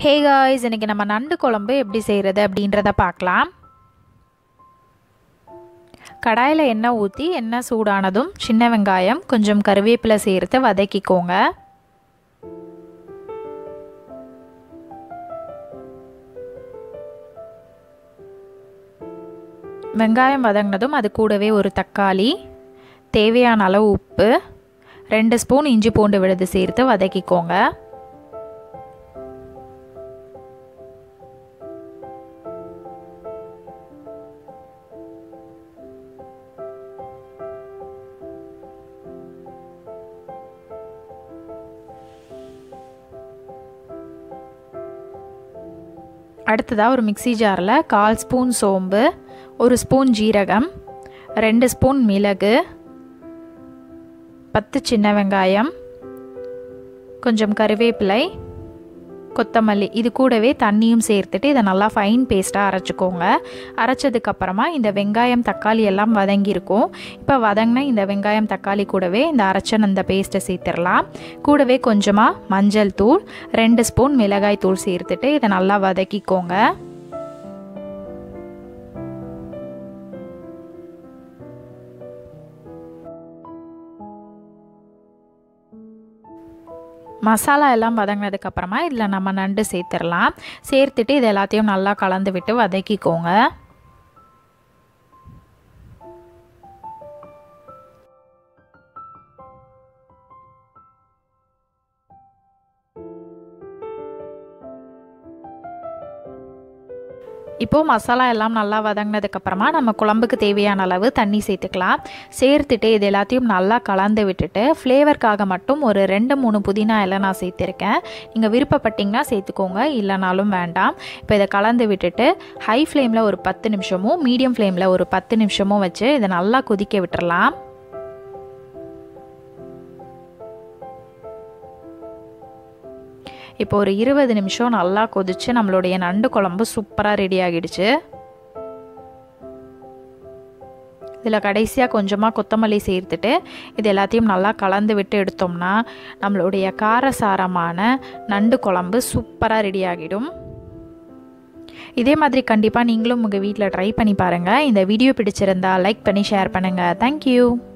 hey guys இன்றைக்கி நம்ம நண்டு குழம்பு எப்படி செய்கிறது அப்படின்றத பார்க்கலாம் கடாயில் எண்ணெய் ஊற்றி எண்ணெய் சூடானதும் சின்ன வெங்காயம் கொஞ்சம் கருவேப்பிலை சேர்த்து வதக்கிக்கோங்க வெங்காயம் வதங்கினதும் அது கூடவே ஒரு தக்காளி தேவையான அளவு உப்பு ரெண்டு ஸ்பூன் இஞ்சி பூண்டு விழுது சேர்த்து வதக்கிக்கோங்க அடுத்ததாக ஒரு மிக்சி ஜாரில் கால் ஸ்பூன் சோம்பு ஒரு ஸ்பூன் ஜீரகம் ரெண்டு ஸ்பூன் மிளகு பத்து சின்ன வெங்காயம் கொஞ்சம் கருவேப்பிலை கொத்தமல்லி இது கூடவே தண்ணியும் சேர்த்துட்டு இதை நல்லா ஃபைன் பேஸ்ட்டாக அரைச்சிக்கோங்க அரைச்சதுக்கப்புறமா இந்த வெங்காயம் தக்காளி எல்லாம் வதங்கியிருக்கும் இப்போ வதங்கின இந்த வெங்காயம் தக்காளி கூடவே இந்த அரைச்ச அந்த பேஸ்ட்டை சேர்த்துடலாம் கூடவே கொஞ்சமாக மஞ்சள் தூள் ரெண்டு ஸ்பூன் மிளகாய் தூள் சேர்த்துட்டு இதை நல்லா வதக்கிக்கோங்க மசாலா எல்லாம் வதங்கினதுக்கப்புறமா இதில் நம்ம நண்டு சேர்த்துடலாம் சேர்த்துட்டு இது எல்லாத்தையும் நல்லா கலந்து விட்டு வதக்கிக்கோங்க இப்போது மசாலா எல்லாம் நல்லா வதங்கினதுக்கப்புறமா நம்ம குழம்புக்கு தேவையான அளவு தண்ணி சேர்த்துக்கலாம் சேர்த்துட்டு இது எல்லாத்தையும் நல்லா கலந்து விட்டுட்டு ஃப்ளேவருக்காக மட்டும் ஒரு ரெண்டு மூணு புதினா எல்லாம் நான் சேர்த்துருக்கேன் நீங்கள் விருப்பப்பட்டிங்கன்னா சேர்த்துக்கோங்க இல்லைனாலும் வேண்டாம் இப்போ இதை கலந்து விட்டுட்டு ஹை ஃப்ளேமில் ஒரு பத்து நிமிஷமும் மீடியம் ஃப்ளேமில் ஒரு பத்து நிமிஷமும் வச்சு இதை நல்லா கொதிக்க விட்டுறலாம் இப்போ ஒரு இருபது நிமிஷம் நல்லா கொதிச்சு நம்மளுடைய நண்டு குழம்பு சூப்பராக ரெடி ஆகிடுச்சு இதில் கடைசியாக கொஞ்சமாக கொத்தமல்லி சேர்த்துட்டு இது எல்லாத்தையும் நல்லா கலந்து விட்டு எடுத்தோம்னா நம்மளுடைய காரசாரமான நண்டு குழம்பு சூப்பராக ரெடி ஆகிடும் இதே மாதிரி கண்டிப்பாக நீங்களும் உங்கள் வீட்டில் ட்ரை பண்ணி பாருங்கள் இந்த வீடியோ பிடிச்சிருந்தா லைக் பண்ணி ஷேர் பண்ணுங்கள் தேங்க்யூ